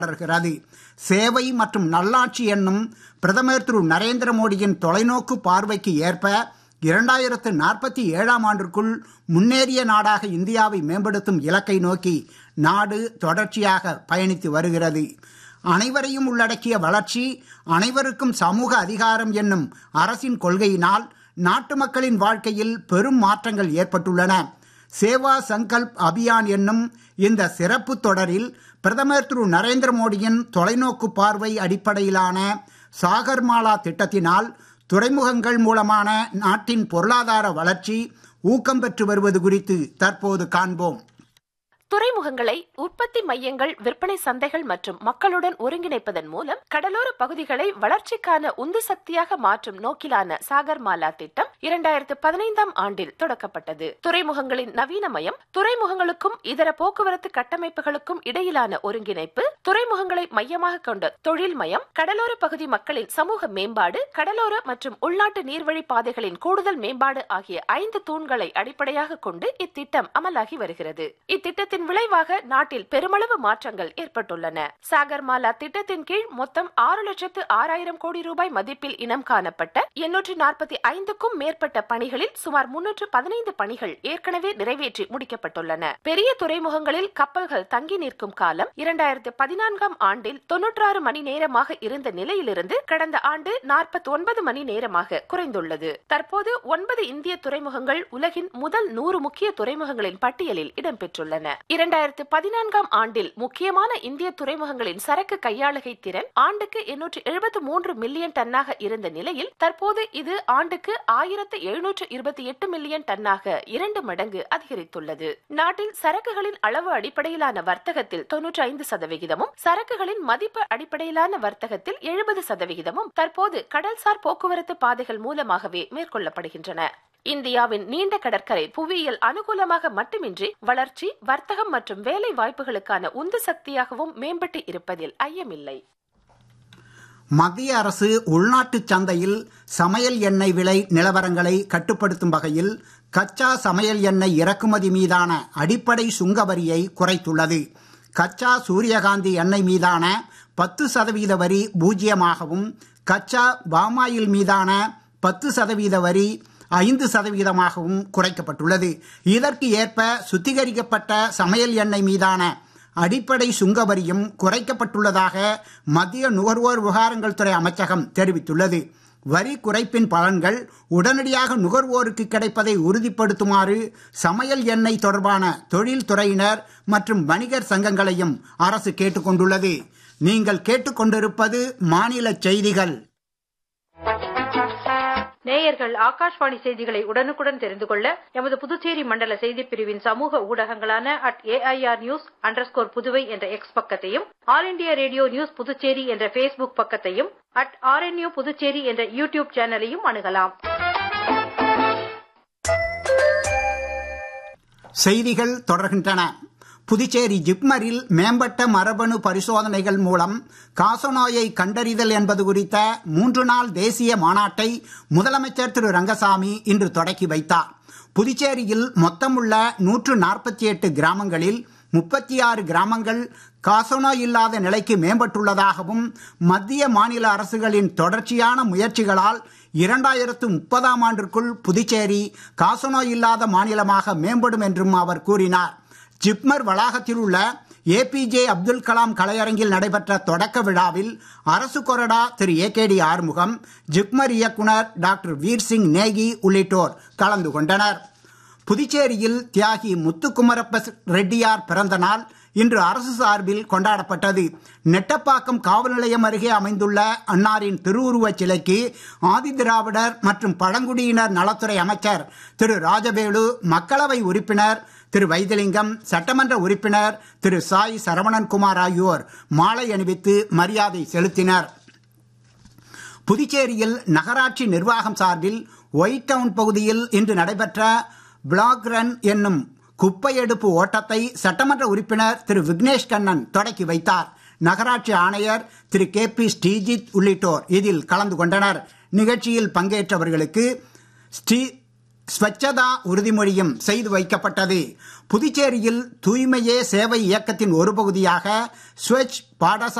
தொடர்கிறது சேவை மற்றும் நல்லாட்சி என்னும் பிரதமர் திரு நரேந்திர மோடியின் தொலைநோக்கு பார்வைக்கு ஏற்ப இரண்டாயிரத்து நாற்பத்தி ஏழாம் ஆண்டிற்குள் முன்னேறிய நாடாக இந்தியாவை மேம்படுத்தும் இலக்கை நோக்கி நாடு தொடர்ச்சியாக பயணித்து வருகிறது அனைவரையும் உள்ளடக்கிய வளர்ச்சி அனைவருக்கும் சமூக அதிகாரம் என்னும் அரசின் கொள்கையினால் நாட்டு மக்களின் வாழ்க்கையில் பெரும் மாற்றங்கள் ஏற்பட்டுள்ளன சேவா சங்கல்ப் அபியான் என்னும் இந்த சிறப்பு தொடரில் பிரதமர் திரு நரேந்திர மோடியின் தொலைநோக்கு பார்வை அடிப்படையிலான சாகர்மாலா திட்டத்தினால் துறைமுகங்கள் மூலமான நாட்டின் பொருளாதார வளர்ச்சி ஊக்கம் பெற்று வருவது குறித்து தற்போது காண்போம் துறைமுகங்களை உற்பத்தி மையங்கள் விற்பனை சந்தைகள் மற்றும் மக்களுடன் ஒருங்கிணைப்பதன் மூலம் கடலோர பகுதிகளை வளர்ச்சிக்கான உந்து சக்தியாக மாற்றும் நோக்கிலான சாகர்மாலா திட்டம் இரண்டாயிரத்து பதினைந்தாம் ஆண்டில் தொடக்கப்பட்டது துறைமுகங்களின் நவீனமயம் துறைமுகங்களுக்கும் இதர போக்குவரத்து கட்டமைப்புகளுக்கும் இடையிலான ஒருங்கிணைப்பு துறைமுகங்களை மையமாக கொண்ட தொழில் மயம் கடலோர பகுதி மக்களின் சமூக மேம்பாடு கடலோர மற்றும் உள்நாட்டு நீர்வழி பாதைகளின் கூடுதல் மேம்பாடு ஆகிய ஐந்து தூண்களை அடிப்படையாக கொண்டு இத்திட்டம் அமலாகி வருகிறது இத்திட்டத்தின் இதன் விளைவாக நாட்டில் பெருமளவு மாற்றங்கள் ஏற்பட்டுள்ளன சாகர்மாலா திட்டத்தின் கீழ் மொத்தம் ஆறு லட்சத்து ஆறாயிரம் கோடி ரூபாய் மதிப்பில் இனம் காணப்பட்ட எண்ணூற்று நாற்பத்தி ஐந்துக்கும் மேற்பட்ட பணிகளில் சுமார் முன்னூற்று பதினைந்து பணிகள் ஏற்கனவே நிறைவேற்றி முடிக்கப்பட்டுள்ளன பெரிய துறைமுகங்களில் கப்பல்கள் தங்கி நிற்கும் காலம் இரண்டாயிரத்து பதினான்காம் ஆண்டில் தொன்னூற்றாறு மணி நேரமாக இருந்த நிலையிலிருந்து கடந்த ஆண்டு நாற்பத்தி ஒன்பது மணி நேரமாக குறைந்துள்ளது தற்போது ஒன்பது இந்திய துறைமுகங்கள் உலகின் முதல் நூறு முக்கிய துறைமுகங்களின் பட்டியலில் இடம்பெற்றுள்ளன இரண்டாயிரத்து பதினான்காம் ஆண்டில் முக்கியமான இந்திய துறைமுகங்களின் சரக்கு கையாளுகை திறன் ஆண்டுக்கு எண்ணூற்று எழுபத்து மூன்று மில்லியன் டன்னாக இருந்த நிலையில் தற்போது இது ஆண்டுக்கு ஆயிரத்து எழுநூற்று இருபத்தி எட்டு மில்லியன் டன்னாக இரண்டு மடங்கு அதிகரித்துள்ளது நாட்டில் சரக்குகளின் அளவு அடிப்படையிலான வர்த்தகத்தில் தொன்னூற்றி ஐந்து சதவிகிதமும் சரக்குகளின் மதிப்பு அடிப்படையிலான வர்த்தகத்தில் எழுபது சதவிகிதமும் தற்போது கடல்சார் போக்குவரத்து பாதைகள் மூலமாகவே மேற்கொள்ளப்படுகின்றன இந்தியாவின் நீண்ட கடற்கரை புவியியல் அனுகூலமாக மட்டுமின்றி வளர்ச்சி வர்த்தகம் மற்றும் வேலை வாய்ப்புகளுக்கான உந்து சக்தியாகவும் மேம்பட்டு இருப்பதில் ஐயமில்லை மத்திய அரசு உள்நாட்டு சந்தையில் சமையல் எண்ணெய் விலை நிலவரங்களை கட்டுப்படுத்தும் வகையில் கச்சா சமையல் எண்ணெய் இறக்குமதி மீதான அடிப்படை சுங்க வரியை குறைத்துள்ளது கச்சா சூரியகாந்தி எண்ணெய் மீதான பத்து சதவீத வரி பூஜ்ஜியமாகவும் கச்சா பாமாயில் மீதான பத்து சதவீத வரி ஐந்து சதவீதமாகவும் குறைக்கப்பட்டுள்ளது இதற்கு ஏற்ப சுத்திகரிக்கப்பட்ட சமையல் எண்ணெய் மீதான அடிப்படை சுங்க வரியும் குறைக்கப்பட்டுள்ளதாக மத்திய நுகர்வோர் விவகாரங்கள் துறை அமைச்சகம் தெரிவித்துள்ளது வரி குறைப்பின் பலன்கள் உடனடியாக நுகர்வோருக்கு கிடைப்பதை உறுதிப்படுத்துமாறு சமையல் எண்ணெய் தொடர்பான தொழில் துறையினர் மற்றும் வணிகர் சங்கங்களையும் அரசு கேட்டுக்கொண்டுள்ளது நீங்கள் கேட்டுக்கொண்டிருப்பது மாநில செய்திகள் நேயர்கள் ஆகாஷ்வாணி செய்திகளை உடனுக்குடன் தெரிந்து கொள்ள எமது புதுச்சேரி மண்டல செய்திப் பிரிவின் சமூக ஊடகங்களான at AIR news underscore Puduvai என்ற எக்ஸ் பக்கத்தையும் All India Radio news Puducherry என்ற பேஸ்புக் பக்கத்தையும் அட் ஆர்என்யூ புதுச்சேரி என்ற யூடியூப் சேனலையும் அணுகலாம் செய்திகள் தொடர்கின்றன புதுச்சேரி ஜிப்மரில் மேம்பட்ட மரபணு பரிசோதனைகள் மூலம் காசநோயை கண்டறிதல் என்பது குறித்த மூன்று நாள் தேசிய மாநாட்டை முதலமைச்சர் திரு ரங்கசாமி இன்று தொடக்கி வைத்தார் புதுச்சேரியில் மொத்தமுள்ள நூற்று நாற்பத்தி எட்டு கிராமங்களில் முப்பத்தி ஆறு கிராமங்கள் காசநோய் இல்லாத நிலைக்கு மேம்பட்டுள்ளதாகவும் மத்திய மாநில அரசுகளின் தொடர்ச்சியான முயற்சிகளால் இரண்டாயிரத்து முப்பதாம் ஆண்டிற்குள் புதுச்சேரி காசநோய் இல்லாத மாநிலமாக மேம்படும் என்றும் அவர் கூறினார் ஜிப்மர் வளாகத்தில் உள்ள ஏபிஜே அப்துல் கலாம் கலையரங்கில் நடைபெற்ற தொடக்க விழாவில் அரசு கொறடா திரு A K D Arumugam JIPMER இயக்குனர் டாக்டர் வீர் சிங் நேகி உள்ளிட்டோர் கலந்து கொண்டனர் புதுச்சேரியில் தியாகி முத்துக்குமரப்ப ரெட்டியார் பிறந்த நாள் இன்று அரசு சார்பில் கொண்டாடப்பட்டது நெட்டப்பாக்கம் காவல் நிலையம் அருகே அமைந்துள்ள அன்னாரின் திருவுருவச் சிலைக்கு ஆதிதிராவிடர் மற்றும் பழங்குடியினர் நலத்துறை அமைச்சர் திரு ராஜவேலு மக்களவை உறுப்பினர் திரு வைத்திலிங்கம் சட்டமன்ற உறுப்பினர் திரு சாய் சரவணன்குமார் ஆகியோர் மாலை அணிவித்து மரியாதை செலுத்தினர் புதுச்சேரியில் நகராட்சி நிர்வாகம் சார்பில் ஒயிட் டவுன் பகுதியில் இன்று நடைபெற்ற பிளாக் ரன் என்னும் குப்பை எடுப்பு ஓட்டத்தை சட்டமன்ற உறுப்பினர் திரு விக்னேஷ் கண்ணன் தொடக்கி வைத்தார் நகராட்சி ஆணையர் திரு கே பி ஸ்ரீஜித் உள்ளிட்டோர் இதில் கலந்து கொண்டனர் நிகழ்ச்சியில் பங்கேற்றவர்களுக்கு ஸ்ரீ ஸ்வச்சதா உறுதிமொழியும் செய்து வைக்கப்பட்டது புதுச்சேரியில் தூய்மையே சேவை இயக்கத்தின் ஒரு பகுதியாக ஸ்வச் பாடசா